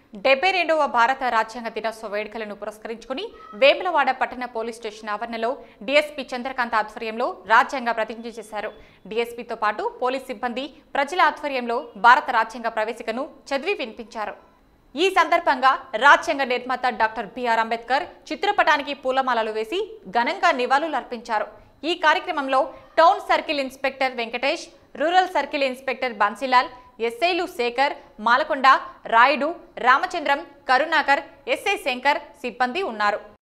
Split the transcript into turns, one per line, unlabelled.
డెబ్బై రెండవ భారత రాజ్యాంగ దినోత్సవ వేడుకలను పురస్కరించుకుని వేములవాడ పట్టణ పోలీస్ స్టేషన్ ఆవరణలో డీఎస్పీ చంద్రకాంత్ ఆధ్వర్యంలో రాజ్యాంగ ప్రతిజ్ఞ చేశారు డీఎస్పీతో పాటు పోలీస్ సిబ్బంది ప్రజల ఆధ్వర్యంలో భారత రాజ్యాంగ ప్రవేశికను చదివి వినిపించారు ఈ సందర్భంగా రాజ్యాంగ నిర్మాత డాక్టర్ బిఆర్ అంబేద్కర్ చిత్రపటానికి పూలమాలలు వేసి ఘనంగా నివాళులు అర్పించారు ఈ కార్యక్రమంలో town circle inspector Venkatesh rural circle inspector Bansilal ఎస్ఐలు శేఖర్ మాలకొండ రాయుడు రామచంద్రం కరుణాకర్ ఎస్ఐ శంకర్ సిబ్బంది ఉన్నారు